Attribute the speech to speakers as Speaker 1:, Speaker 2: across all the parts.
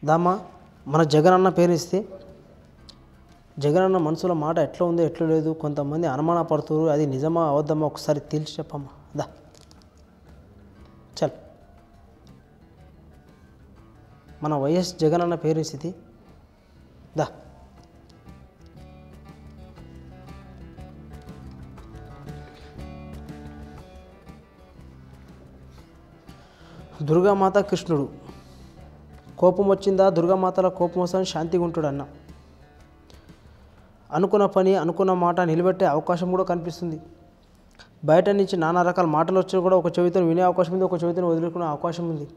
Speaker 1: దామా మన జగన్ అన్న పేరు ఇస్తే జగన్ అన్న మనసులో మాట ఎట్లా ఉందో ఎట్లా లేదు కొంతమంది అనుమాన పడుతున్నారు అది నిజమా అవద్దమా ఒకసారి తేల్చి చెప్పమ్మా దా చల్ మన వైఎస్ జగన్ అన్న పేరు స్థితి దా దుర్గామాత కృష్ణుడు కోపం వచ్చిందా దుర్గామాతల కోపం వస్తాను శాంతిగా ఉంటాడు అన్న అనుకున్న పని అనుకున్న మాట నిలబెట్టే అవకాశం కూడా కనిపిస్తుంది బయట నుంచి నానా రకాల మాటలు వచ్చినా కూడా ఒక చెవితను వినే అవకాశం ఉంది ఒక చెవితను వదులుకునే అవకాశం ఉంది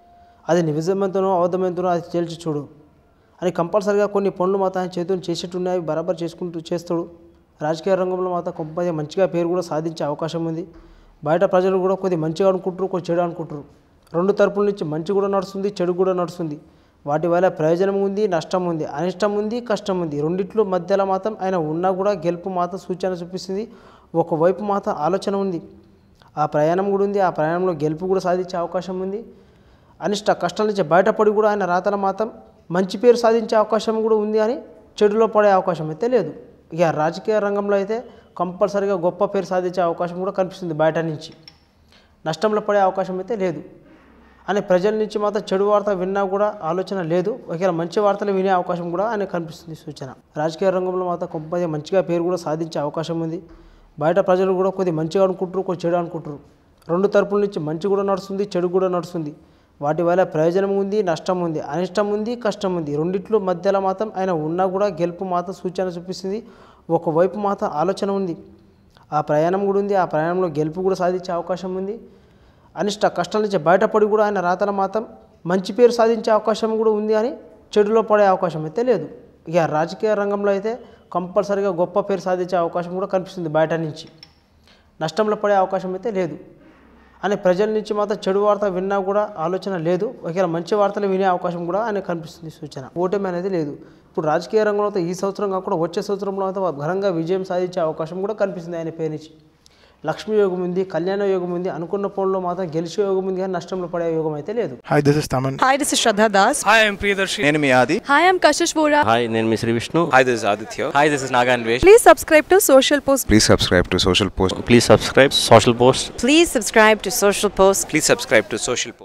Speaker 1: అది నిజమెంతనో అబద్ధమెంతనో అది తేల్చి చూడు అని కంపల్సరిగా కొన్ని పనులు మాత్రం ఆయన చేతులు చేసేట్టున్నాయి బరాబర్ చేసుకుంటూ చేస్తాడు రాజకీయ రంగంలో మాత్రం కొంత మంచిగా పేరు కూడా సాధించే అవకాశం ఉంది బయట ప్రజలు కూడా కొద్ది మంచిగా అనుకుంటారు కొద్ది చెడు అనుకుంటారు రెండు తరపుల నుంచి మంచి కూడా నడుస్తుంది చెడు కూడా నడుస్తుంది వాటి వల్ల ప్రయోజనం ఉంది నష్టం ఉంది అనిష్టం ఉంది కష్టం ఉంది రెండిట్లో మధ్యలో మాత్రం ఆయన ఉన్నా కూడా గెలుపు మాత్రం సూచన చూపిస్తుంది ఒకవైపు మాత్రం ఆలోచన ఉంది ఆ ప్రయాణం కూడా ఉంది ఆ ప్రయాణంలో గెలుపు కూడా సాధించే అవకాశం ఉంది అనిష్ట కష్టాల నుంచి బయటపడి కూడా ఆయన రాతల మాత్రం మంచి పేరు సాధించే అవకాశం కూడా ఉంది అని చెడులో పడే అవకాశం అయితే లేదు ఇక రాజకీయ రంగంలో అయితే కంపల్సరీగా గొప్ప పేరు సాధించే అవకాశం కూడా కనిపిస్తుంది బయట నుంచి నష్టంలో పడే అవకాశం అయితే లేదు అని ప్రజల నుంచి మాత్రం చెడు వార్త విన్నా కూడా ఆలోచన లేదు ఒకవేళ మంచి వార్తలు వినే అవకాశం కూడా ఆయన కనిపిస్తుంది సూచన రాజకీయ రంగంలో మాత్రం కొంత మంచిగా పేరు కూడా సాధించే అవకాశం ఉంది బయట ప్రజలు కూడా కొద్ది మంచిగా అనుకుంటారు కొద్ది చెడు అనుకుంటారు రెండు తరపుల నుంచి మంచి కూడా నడుస్తుంది చెడు కూడా నడుస్తుంది వాటి వల్ల ప్రయోజనం ఉంది నష్టం ఉంది అనిష్టం ఉంది కష్టం ఉంది రెండిట్లో మధ్యలో మాత్రం ఆయన ఉన్నా కూడా గెలుపు మాత్రం సూచన చూపిస్తుంది ఒకవైపు మాత్రం ఆలోచన ఉంది ఆ ప్రయాణం కూడా ఉంది ఆ ప్రయాణంలో గెలుపు కూడా సాధించే అవకాశం ఉంది అనిష్ట కష్టాల నుంచి బయటపడి కూడా ఆయన రాతల మాత్రం మంచి పేరు సాధించే అవకాశం కూడా ఉంది అని చెడులో పడే అవకాశం అయితే లేదు ఇక రాజకీయ రంగంలో అయితే కంపల్సరీగా గొప్ప పేరు సాధించే అవకాశం కూడా కనిపిస్తుంది బయట నుంచి నష్టంలో పడే అవకాశం అయితే లేదు అని ప్రజల నుంచి మాత్రం చెడు వార్త విన్నా కూడా ఆలోచన లేదు ఒకవేళ మంచి వార్తలు వినే అవకాశం కూడా ఆయన కనిపిస్తుంది సూచన ఓటమి అనేది లేదు ఇప్పుడు రాజకీయ రంగంలో అయితే ఈ సంవత్సరం కాకుండా వచ్చే సంవత్సరంలో అయితే ఘనంగా విజయం సాధించే అవకాశం కూడా కనిపిస్తుంది ఆయన పేరు నుంచి లక్ష్మీ యోగం ఉంది కళ్యాణ యోగం ఉంది అనుకున్న పనుల్లో మాత్రం గెలిచే యోగం ఉంది కానీ నష్టంలో పడే యోగం అయితే లేదు
Speaker 2: Hi, this is Taman.
Speaker 3: Hi, this is Shraddha Das.
Speaker 4: Hi, I'm Priyadarshi.
Speaker 5: నేను మీ ఆది
Speaker 3: Hi, I'm Kashish Vora.
Speaker 6: Hi నేను మీ Shri Vishnu
Speaker 4: Hi, this is Aditya.
Speaker 6: Hi this is నాగాన్ వేష్
Speaker 3: Please subscribe to Social Post.
Speaker 5: Please subscribe to social post
Speaker 6: please subscribe social post
Speaker 7: Please subscribe to Social Post.
Speaker 4: Please subscribe to Social Post.